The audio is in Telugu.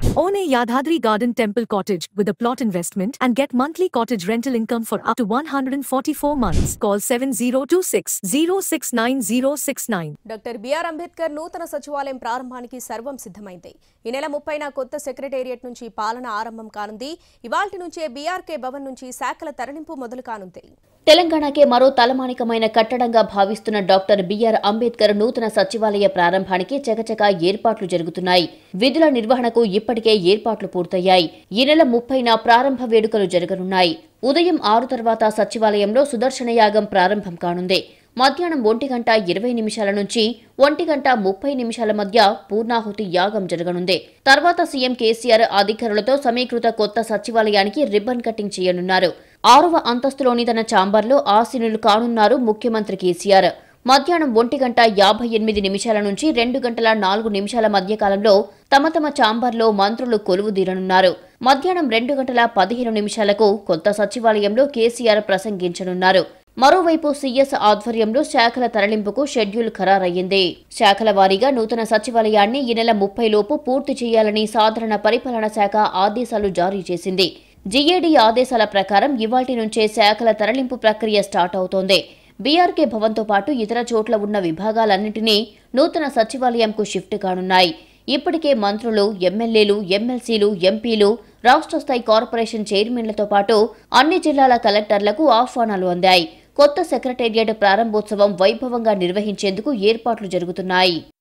Own a Yadadri Garden Temple cottage with a plot investment and get monthly cottage rental income for up to 144 months. Call 7026 069069. Doctor B R Ambedkar నూతన సచివాలయం ప్రారంభానికి సర్వం సిద్ధమైంది ఈ నెల ముప్పైన కొత్త సెక్రటేరియట్ నుంచి పాలన ఆరంభం కానుంది ఇవాల్టి నుంచే బీఆర్కే భవన్ నుంచి శాఖల తరలింపు మొదలు కానుంది తెలంగాణకే మరో తలమానికమైన కట్టడంగా భావిస్తున్న డాక్టర్ బిఆర్ అంబేద్కర్ నూతన సచివాలయ ప్రారంభానికి చకచకా ఏర్పాట్లు జరుగుతున్నాయి విధుల నిర్వహణకు ఇప్పటికే ఏర్పాట్లు పూర్తయ్యాయి ఈ నెల ముప్పైన ప్రారంభ వేడుకలు జరగనున్నాయి ఉదయం ఆరు తర్వాత సచివాలయంలో సుదర్శన యాగం ప్రారంభం కానుంది మధ్యాహ్నం ఒంటి గంట ఇరవై నిమిషాల నుంచి ఒంటి గంట ముప్పై నిమిషాల మధ్య పూర్ణాహుతి యాగం జరగనుంది తర్వాత సీఎం కేసీఆర్ అధికారులతో సమీకృత కొత్త సచివాలయానికి రిబ్బన్ కటింగ్ చేయనున్నారు ఆరవ అంతస్తులోని తన ఛాంబర్లో ఆసీనులు కానున్నారు ముఖ్యమంత్రి కేసీఆర్ మధ్యాహ్నం ఒంటి గంట యాభై ఎనిమిది నిమిషాల నుంచి రెండు గంటల నాలుగు నిమిషాల మధ్య కాలంలో తమ తమ ఛాంబర్లో మంత్రులు కొలువుదీరనున్నారు మధ్యాహ్నం రెండు గంటల పదిహేను నిమిషాలకు కొత్త సచివాలయంలో కేసీఆర్ ప్రసంగించనున్నారు మరోవైపు సీఎస్ ఆధ్వర్యంలో శాఖల తరలింపుకు షెడ్యూల్ ఖరారయ్యింది శాఖల వారీగా నూతన సచివాలయాన్ని ఈ నెల ముప్పై లోపు పూర్తి చేయాలని సాధారణ పరిపాలన శాఖ ఆదేశాలు జారీ చేసింది జీఏడీ ఆదేశాల ప్రకారం ఇవాల్టి నుంచే శాఖల తరలింపు ప్రక్రియ స్టార్ట్ అవుతోంది బీఆర్కే భవన్తో పాటు ఇతర చోట్ల ఉన్న విభాగాలన్నింటినీ నూతన సచివాలయంకు షిఫ్ట్ కానున్నాయి ఇప్పటికే మంత్రులు ఎమ్మెల్యేలు ఎమ్మెల్సీలు ఎంపీలు రాష్ట్ర స్థాయి కార్పొరేషన్ చైర్మన్లతో పాటు అన్ని జిల్లాల కలెక్టర్లకు ఆహ్వానాలు అందాయి కొత్త సెక్రటేరియట్ ప్రారంభోత్సవం వైభవంగా నిర్వహించేందుకు ఏర్పాట్లు జరుగుతున్నాయి